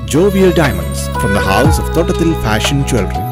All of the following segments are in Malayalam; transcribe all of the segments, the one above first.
Jovial Diamonds from the house of Totatil Fashion Jewelry.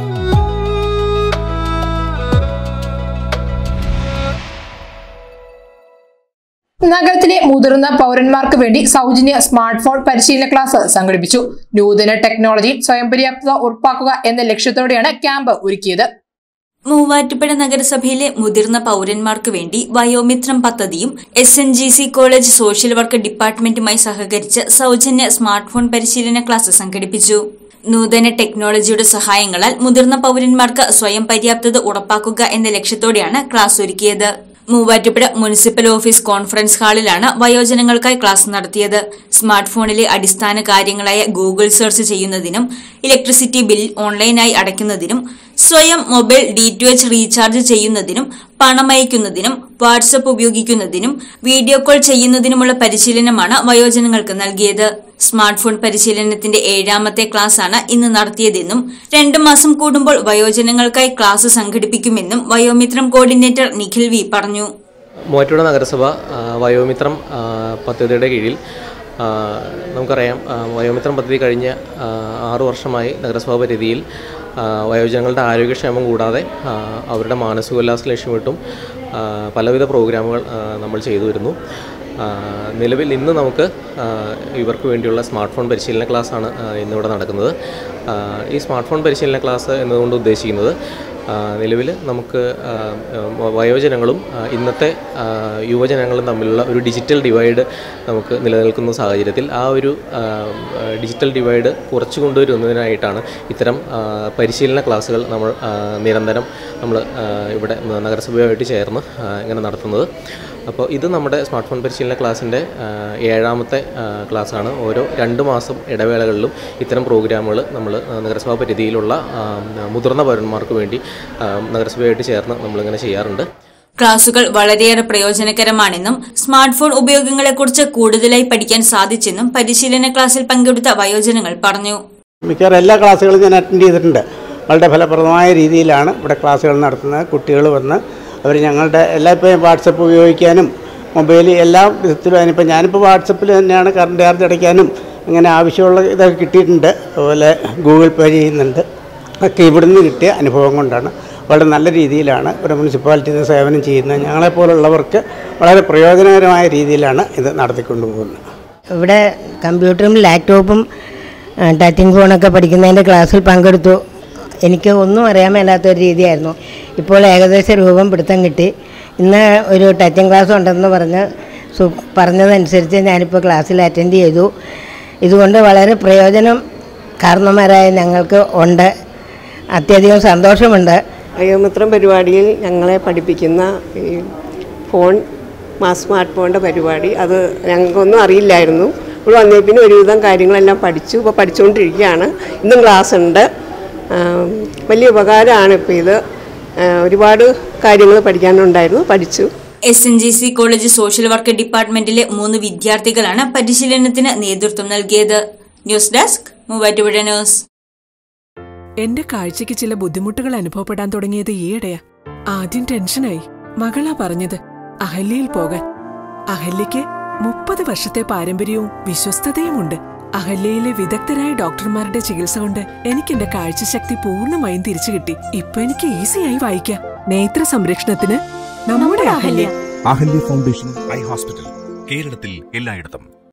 നഗരത്തിലെ മുതിർന്ന പൗരന്മാർക്ക് വേണ്ടി സൗജന്യ സ്മാർട്ട് ഫോൺ പരിശീലന ക്ലാസ് സംഘടിപ്പിച്ചു നൂതന ടെക്നോളജിയിൽ സ്വയം പര്യാപ്തത ഉറപ്പാക്കുക എന്ന ലക്ഷ്യത്തോടെയാണ് ക്യാമ്പ് ഒരുക്കിയത് മൂവാറ്റുപുഴ നഗരസഭയിലെ മുതിർന്ന പൌരന്മാർക്ക് വേണ്ടി വയോമിത്രം പദ്ധതിയും S N G C college social work ഡിപ്പാർട്ട്മെന്റുമായി സഹകരിച്ച് സൗജന്യ സ്മാർട്ട് ഫോൺ പരിശീലന ക്ലാസ് സംഘടിപ്പിച്ചു നൂതന ടെക്നോളജിയുടെ സഹായങ്ങളാൽ മുതിർന്ന പൌരന്മാർക്ക് സ്വയം പര്യാപ്തത ഉറപ്പാക്കുക എന്ന ലക്ഷ്യത്തോടെയാണ് ക്ലാസ് ഒരുക്കിയത് മൂവാറ്റുപുഴ മുനിസിപ്പൽ ഓഫീസ് കോൺഫറൻസ് ഹാളിലാണ് വയോജനങ്ങൾക്കായി ക്ലാസ് നടത്തിയത് സ്മാർട്ട് ഫോണിലെ അടിസ്ഥാന കാര്യങ്ങളായ ഗൂഗിൾ സെർച്ച് ചെയ്യുന്നതിനും ഇലക്ട്രിസിറ്റി ബിൽ ഓൺലൈനായി അടയ്ക്കുന്നതിനും സ്വയം mobile D to H recharge ചെയ്യുന്നതിനും പണമയക്കുന്നതിനും വാട്സപ്പ് ഉപയോഗിക്കുന്നതിനും വീഡിയോ കോൾ ചെയ്യുന്നതിനുമുള്ള പരിശീലനമാണ് വയോജനങ്ങൾക്ക് നൽകിയത് സ്മാർട്ട് ഫോൺ പരിശീലനത്തിന്റെ ഏഴാമത്തെ ക്ലാസ്സാണ് ഇന്ന് നടത്തിയതെന്നും രണ്ടു മാസം കൂടുമ്പോൾ വയോജനങ്ങൾക്കായി ക്ലാസ് സംഘടിപ്പിക്കുമെന്നും വയോമിത്രം കോർഡിനേറ്റർ നിഖിൽ വി പറഞ്ഞു മൂവാറ്റുപുഴ നഗരസഭ ആ, വയോമിത്രം ആ, പദ്ധതിയുടെ കീഴിൽ ആ, നമുക്കറിയാം ആ, വയോമിത്രം പദ്ധതി കഴിഞ്ഞ ആ, ആറു വർഷമായി നഗരസഭാ പരിധിയിൽ ആ, വയോജനങ്ങളുടെ ആരോഗ്യക്ഷേമം കൂടാതെ ആ, അവരുടെ മാനസികോല്ലാസം ലക്ഷ്യമിട്ടും ആ, പലവിധ പ്രോഗ്രാമുകൾ ആ, നമ്മൾ ചെയ്തു വരുന്നു ആ, നിലവിൽ ഇന്ന് നമുക്ക് ആ, ഇവർക്ക് വേണ്ടിയുള്ള സ്മാർട്ട് ഫോൺ പരിശീലന ക്ലാസ്സാണ് ആ, ഇന്നിവിടെ നടക്കുന്നത് ആ, ഈ സ്മാർട്ട് ഫോൺ പരിശീലന ക്ലാസ് എന്നതുകൊണ്ട് ഉദ്ദേശിക്കുന്നത് നിലവിൽ നമുക്ക് ആ, ആ, വയോജനങ്ങളും ആ, ഇന്നത്തെ ആ, യുവജനങ്ങളും തമ്മിലുള്ള ഒരു ഡിജിറ്റൽ ഡിവൈഡ് നമുക്ക് നിലനിൽക്കുന്ന സാഹചര്യത്തിൽ ആ ഒരു ആ, ആ, ഡിജിറ്റൽ ഡിവൈഡ് കുറച്ചു കൊണ്ടുവരുന്നതിനായിട്ടാണ് ഇത്തരം ആ, പരിശീലന ക്ലാസ്സുകൾ നമ്മൾ ആ, നിരന്തരം നമ്മൾ ആ, ഇവിടെ നഗരസഭയുമായിട്ട് ചേർന്ന് ആ, ഇങ്ങനെ നടത്തുന്നത് അപ്പോൾ ഇത് നമ്മുടെ സ്മാർട്ട് ഫോൺ പരിശീലന ക്ലാസ്സിൻ്റെ ഏഴാമത്തെ ആ, ക്ലാസ്സാണ് ഓരോ രണ്ട് മാസം ഇടവേളകളിലും ഇത്തരം പ്രോഗ്രാമുകൾ നമ്മൾ നഗരസഭാ പരിധിയിലുള്ള ആ, മുതിർന്ന പൗരന്മാർക്ക് വേണ്ടി ആ, നഗരസഭയായിട്ട് ചേർന്ന് നമ്മളിങ്ങനെ ചെയ്യാറുണ്ട് ക്ലാസുകൾ വളരെയേറെ പ്രയോജനകരമാണെന്നും സ്മാർട്ട് ഫോൺ ഉപയോഗങ്ങളെക്കുറിച്ച് കൂടുതലായി പഠിക്കാൻ സാധിച്ചെന്നും പരിശീലന ക്ലാസ്സിൽ പങ്കെടുത്ത വയോജനങ്ങൾ പറഞ്ഞു മിക്കവാറും എല്ലാ ക്ലാസ്സുകളും ഞാൻ അറ്റൻഡ് ചെയ്തിട്ടുണ്ട് വളരെ ഫലപ്രദമായ രീതിയിലാണ് ഇവിടെ ക്ലാസ്സുകൾ നടത്തുന്നത് കുട്ടികൾ വന്ന് അവർ ഞങ്ങളുടെ എല്ലാ ഇപ്പോൾ വാട്സപ്പ് ഉപയോഗിക്കാനും മൊബൈൽ എല്ലാ വിധത്തിലും അതിനിപ്പോൾ ഞാനിപ്പോൾ വാട്സപ്പിൽ തന്നെയാണ് കറണ്ട് ചാർജ് അടയ്ക്കാനും അങ്ങനെ ആവശ്യമുള്ള ഇതൊക്കെ കിട്ടിയിട്ടുണ്ട് അതുപോലെ ഗൂഗിൾ പേ ചെയ്യുന്നുണ്ട് ഒക്കെ ഇവിടുന്ന് കിട്ടിയ അനുഭവം കൊണ്ടാണ് വളരെ നല്ല രീതിയിലാണ് ഇവിടെ മുനിസിപ്പാലിറ്റി സേവനം ചെയ്യുന്നത് ഞങ്ങളെപ്പോലുള്ളവർക്ക് വളരെ പ്രയോജനകരമായ രീതിയിലാണ് ഇത് നടത്തിക്കൊണ്ടു പോകുന്നത് ഇവിടെ കമ്പ്യൂട്ടറും ലാപ്ടോപ്പും ആ, ടച്ചിങ് ഫോണൊക്കെ പഠിക്കുന്നതിൻ്റെ ക്ലാസ്സിൽ പങ്കെടുത്തു എനിക്ക് ഒന്നും അറിയാൻ മേലാത്ത ഒരു രീതിയായിരുന്നു ഇപ്പോൾ ഏകദേശം രൂപം പിടുത്തം കിട്ടി ഇന്ന് ഒരു ടച്ചിങ് ക്ലാസ് ഉണ്ടെന്ന് പറഞ്ഞ് സു പറഞ്ഞതനുസരിച്ച് ഞാനിപ്പോൾ ക്ലാസ്സിൽ അറ്റൻഡ് ചെയ്തു ഇതുകൊണ്ട് വളരെ പ്രയോജനം കാരണന്മാരായ ഞങ്ങൾക്ക് ഉണ്ട് അത്യധികം സന്തോഷമുണ്ട് അയോമിത്രം പരിപാടിയിൽ ഞങ്ങളെ പഠിപ്പിക്കുന്ന ഈ ഫോൺ മാ സ്മാർട്ട് ഫോണിൻ്റെ പരിപാടി അത് ഞങ്ങൾക്കൊന്നും അറിയില്ലായിരുന്നു ഇവിടെ വന്നേ പിന്നെ ഒരുവിധം കാര്യങ്ങളെല്ലാം പഠിച്ചു ഇപ്പോൾ പഠിച്ചുകൊണ്ടിരിക്കുകയാണ് ഇന്നും ക്ലാസ് ഉണ്ട് ആം, വലിയ ഉപകാരമാണ് ഇപ്പോൾ ഇത് ആ, ഒരുപാട് കാര്യങ്ങൾ പഠിക്കാനുണ്ടായിരുന്നു പഠിച്ചു S N G C college social work ഡിപ്പാർട്ട്മെന്റിലെ മൂന്ന് വിദ്യാർത്ഥികളാണ് പരിശീലനത്തിന് നേതൃത്വം നൽകിയത് ന്യൂസ് ഡെസ്ക് മൂവാറ്റുപുഴ ന്യൂസ് എന്റെ കാഴ്ചയ്ക്ക് ചില ബുദ്ധിമുട്ടുകൾ അനുഭവപ്പെടാൻ തുടങ്ങിയത് ഈയിടെയാ ആദ്യം ടെൻഷനായി മകളാ പറഞ്ഞത് അഹല്യയിൽ പോകാൻ അഹല്യയ്ക്ക് മുപ്പത് വർഷത്തെ പാരമ്പര്യവും വിശ്വസ്തതയുമുണ്ട് അഹല്യയിലെ വിദഗ്ധരായ ഡോക്ടർമാരുടെ ചികിത്സ കൊണ്ട് എനിക്ക് എന്റെ കാഴ്ചശക്തി പൂർണ്ണമായും തിരിച്ചു കിട്ടി ഇപ്പൊ എനിക്ക് ഈസിയായി വായിക്കാം നേത്ര സംരക്ഷണത്തിന് നമ്മുടെ Ahalya Ahilya Foundation Eye Hospital. കേരളത്തിൽ എല്ലായിടത്തും